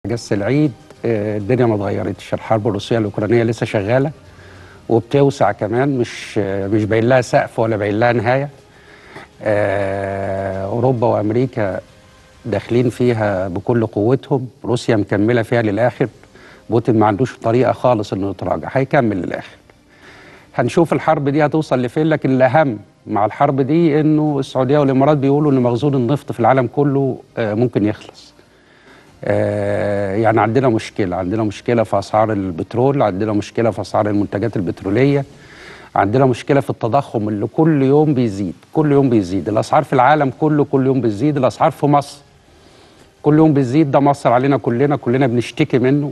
اجازه العيد آه، الدنيا ما اتغيرتش الحرب الروسيه الاوكرانيه لسه شغاله وبتوسع كمان مش آه، مش باين لها سقف ولا باين لها نهايه آه، اوروبا وامريكا داخلين فيها بكل قوتهم روسيا مكمله فيها للاخر بوتين ما عندوش طريقه خالص انه يتراجع هيكمل للاخر هنشوف الحرب دي هتوصل لفين لكن الاهم مع الحرب دي انه السعوديه والامارات بيقولوا ان مخزون النفط في العالم كله آه، ممكن يخلص آه، يعني عندنا مشكله عندنا مشكله في اسعار البترول عندنا مشكله في اسعار المنتجات البتروليه عندنا مشكله في التضخم اللي كل يوم بيزيد كل يوم بيزيد الاسعار في العالم كله كل يوم بتزيد الاسعار في مصر كل يوم بتزيد ده مصر علينا كلنا كلنا بنشتكي منه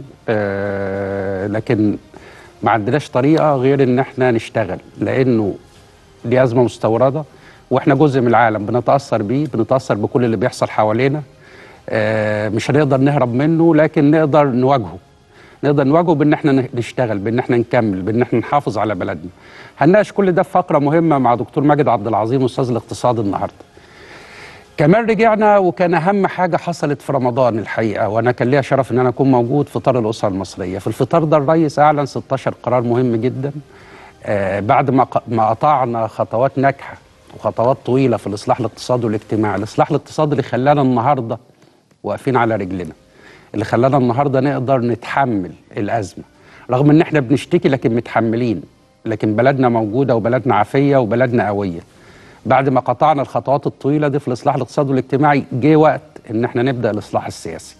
آه لكن ما عندناش طريقه غير ان احنا نشتغل لانه دي ازمه مستورده واحنا جزء من العالم بنتاثر بيه بنتاثر بكل اللي بيحصل حوالينا آه مش هنقدر نهرب منه لكن نقدر نواجهه نقدر نواجهه بان احنا نشتغل بان احنا نكمل بان احنا نحافظ على بلدنا هنناقش كل ده في فقره مهمه مع دكتور ماجد عبد العظيم استاذ الاقتصاد النهارده كمان رجعنا وكان اهم حاجه حصلت في رمضان الحقيقه وانا كان ليا شرف ان انا اكون موجود في فطار الاسره المصريه في الفطار ده الرئيس اعلن 16 قرار مهم جدا آه بعد ما ق- ما قطعنا خطوات ناجحه وخطوات طويله في الاصلاح الاقتصادي والاجتماعي الاصلاح الاقتصادي اللي خلانا النهارده واقفين على رجلنا اللي خلانا النهارده نقدر نتحمل الازمه رغم ان احنا بنشتكي لكن متحملين لكن بلدنا موجوده وبلدنا عافيه وبلدنا قويه بعد ما قطعنا الخطوات الطويله دي في الاصلاح الاقتصادي والاجتماعي جه وقت ان احنا نبدا الاصلاح السياسي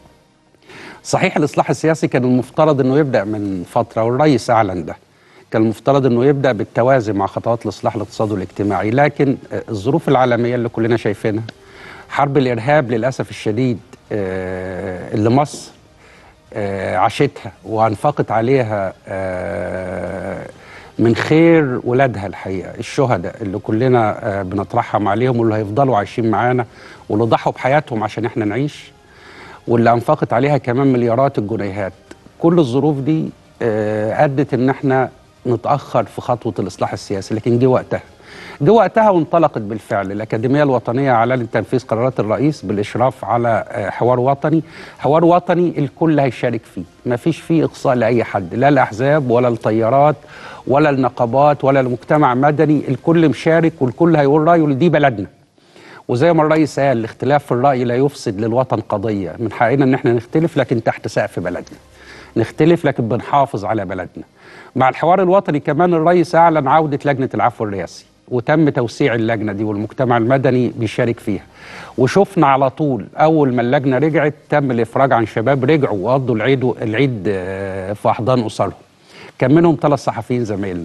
صحيح الاصلاح السياسي كان المفترض انه يبدا من فتره والرئيس اعلن ده كان المفترض انه يبدا بالتوازي مع خطوات الاصلاح الاقتصادي والاجتماعي لكن آه، الظروف العالميه اللي كلنا شايفينها حرب الارهاب للاسف الشديد آه، اللي مصر آه، عاشتها وانفقت عليها آه، من خير ولادها الحقيقه الشهداء اللي كلنا آه، بنترحم عليهم واللي هيفضلوا عايشين معانا واللي ضحوا بحياتهم عشان احنا نعيش واللي انفقت عليها كمان مليارات الجنيهات كل الظروف دي آه، ادت ان احنا نتاخر في خطوه الاصلاح السياسي لكن جه وقتها جه وقتها وانطلقت بالفعل الاكاديميه الوطنيه اعلنت تنفيذ قرارات الرئيس بالاشراف على آه، حوار وطني حوار وطني الكل هيشارك فيه ما فيش فيه اقصاء لاي حد لا الاحزاب ولا التيارات ولا النقابات ولا المجتمع المدني الكل مشارك والكل هيقول رايه دي بلدنا وزي ما الرئيس قال الاختلاف في الرأي لا يفسد للوطن قضية من حقنا ان احنا نختلف لكن تحت سقف بلدنا نختلف لكن بنحافظ على بلدنا مع الحوار الوطني كمان الرئيس اعلن عودة لجنة العفو الرئاسي وتم توسيع اللجنة دي والمجتمع المدني بيشارك فيها وشفنا على طول اول ما اللجنة رجعت تم الافراج عن شباب رجعوا وقضوا العيد العيد آه، في احضان اسرهم كان منهم ثلاث صحفيين زمايلنا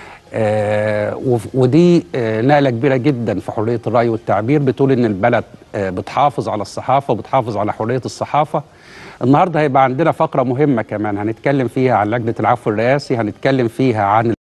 آه، وف- ودي آه، نقله كبيره جدا في حريه الراي والتعبير بتقول ان البلد آه، بتحافظ على الصحافه وبتحافظ على حريه الصحافه النهارده هيبقى عندنا فقره مهمه كمان هنتكلم فيها عن لجنه العفو الرئاسي هنتكلم فيها عن